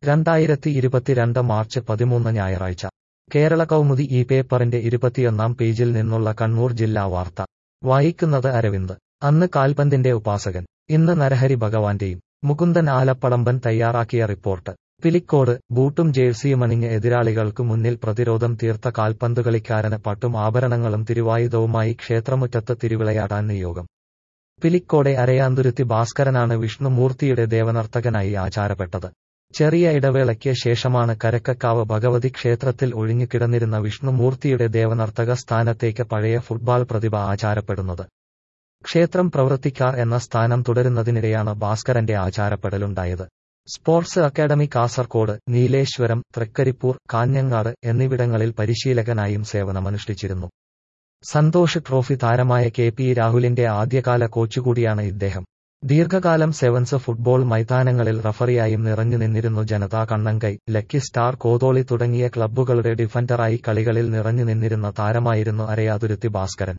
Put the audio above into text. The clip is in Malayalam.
രണ്ടായിരത്തി ഇരുപത്തിരണ്ട് മാർച്ച് പതിമൂന്ന് ഞായറാഴ്ച കേരള കൗമുദി ഈ പേപ്പറിന്റെ ഇരുപത്തിയൊന്നാം പേജിൽ നിന്നുള്ള കണ്ണൂർ ജില്ലാ വാർത്ത വായിക്കുന്നത് അരവിന്ദ് അന്ന് കാൽപന്തിന്റെ ഉപാസകൻ ഇന്ന് നരഹരി ഭഗവാന്റെയും മുകുന്ദൻ ആലപ്പടമ്പൻ തയ്യാറാക്കിയ റിപ്പോർട്ട് പിലിക്കോട് ബൂട്ടും ജേഴ്സിയുമണിഞ്ഞ് എതിരാളികൾക്കു മുന്നിൽ പ്രതിരോധം തീർത്ത കാൽപന്തുകളിക്കാരന് പട്ടും ആഭരണങ്ങളും തിരുവായുധവുമായി ക്ഷേത്രമുറ്റത്ത് തിരുവിളയാടാൻ നിയോഗം പിലിക്കോടെ അരയാന്തുരുത്തി ഭാസ്കരനാണ് വിഷ്ണുമൂർത്തിയുടെ ദേവനർത്തകനായി ആചാരപ്പെട്ടത് ചെറിയ ഇടവേളയ്ക്ക് ശേഷമാണ് കരക്കക്കാവ് ഭഗവതി ക്ഷേത്രത്തിൽ ഒഴിഞ്ഞുകിടന്നിരുന്ന വിഷ്ണുമൂർത്തിയുടെ ദേവനർത്തക സ്ഥാനത്തേക്ക് പഴയ ഫുട്ബാൾ പ്രതിഭ ആചാരപ്പെടുന്നത് ക്ഷേത്രം പ്രവൃത്തിക്കാർ എന്ന സ്ഥാനം തുടരുന്നതിനിടെയാണ് ഭാസ്കരന്റെ ആചാരപ്പെടലുണ്ടായത് സ്പോർട്സ് അക്കാദമി കാസർകോട് നീലേശ്വരം തൃക്കരിപ്പൂർ കാഞ്ഞങ്ങാട് എന്നിവിടങ്ങളിൽ പരിശീലകനായും സേവനമനുഷ്ഠിച്ചിരുന്നു സന്തോഷ് ട്രോഫി താരമായ കെ പി രാഹുലിന്റെ ആദ്യകാല കോച്ചുകൂടിയാണ് ഇദ്ദേഹം ദീർഘകാലം സെവൻസ് ഫുട്ബോൾ മൈതാനങ്ങളിൽ റഫറിയായും നിറഞ്ഞു നിന്നിരുന്നു ജനതാ കണ്ണങ്കൈ ലക്കി സ്റ്റാർ കോതോളി തുടങ്ങിയ ക്ലബ്ബുകളുടെ ഡിഫൻഡറായി കളികളിൽ നിറഞ്ഞു നിന്നിരുന്ന താരമായിരുന്നു അരയാതുരുത്തി ഭാസ്കരൻ